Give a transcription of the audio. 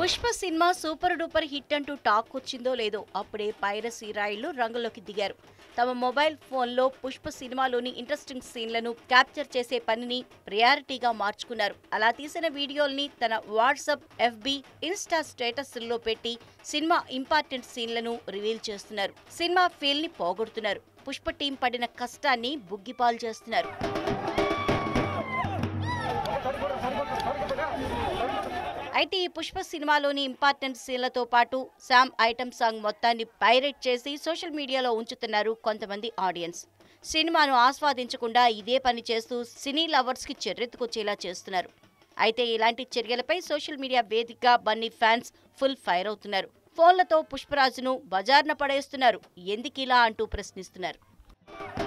Pushpa cinema super duper hit అంటూ talk వచ్చిందో లేదో అప్పుడే పైరసీ రాయిళ్లు రంగంలోకి దిగారు తమ మొబైల్ ఫోన్లో పుష్ప సినిమాలోని ఇంట్రెస్టింగ్ సీన్లను క్యాప్చర్ చేసే పనిని ప్రయారిటీగా మార్చుకున్నారు అలా తీసిన వీడియోల్ని తన వాట్సాప్ ఎఫ్బి ఇన్స్టా స్టేటస్ల్లో పెట్టి సినిమా ఇంపార్టెంట్ సీన్లను రివీల్ చేస్తున్నారు సినిమా ఫీల్ ని పోగొడుతున్నారు పుష్ప టీం పడిన కష్టాన్ని బుగ్గిపాలు చేస్తున్నారు అయితే ఈ పుష్ప సినిమాలోని ఇంపార్టెంట్ సీన్లతో పాటు శామ్ ఐటమ్ సాంగ్ మొత్తాన్ని పైరేట్ చేసి సోషల్ మీడియాలో ఉంచుతున్నారు కొంతమంది ఆడియన్స్ సినిమాను ఆస్వాదించకుండా ఇదే పని చేస్తూ సినీ లవర్స్ కి చెర్రెత్తుకొచ్చేలా చేస్తున్నారు అయితే ఇలాంటి చర్యలపై సోషల్ మీడియా వేదికగా బన్నీ ఫ్యాన్స్ ఫుల్ ఫైర్ అవుతున్నారు ఫోన్లతో పుష్పరాజును బజార్న పడేస్తున్నారు ఎందుకిలా అంటూ ప్రశ్నిస్తున్నారు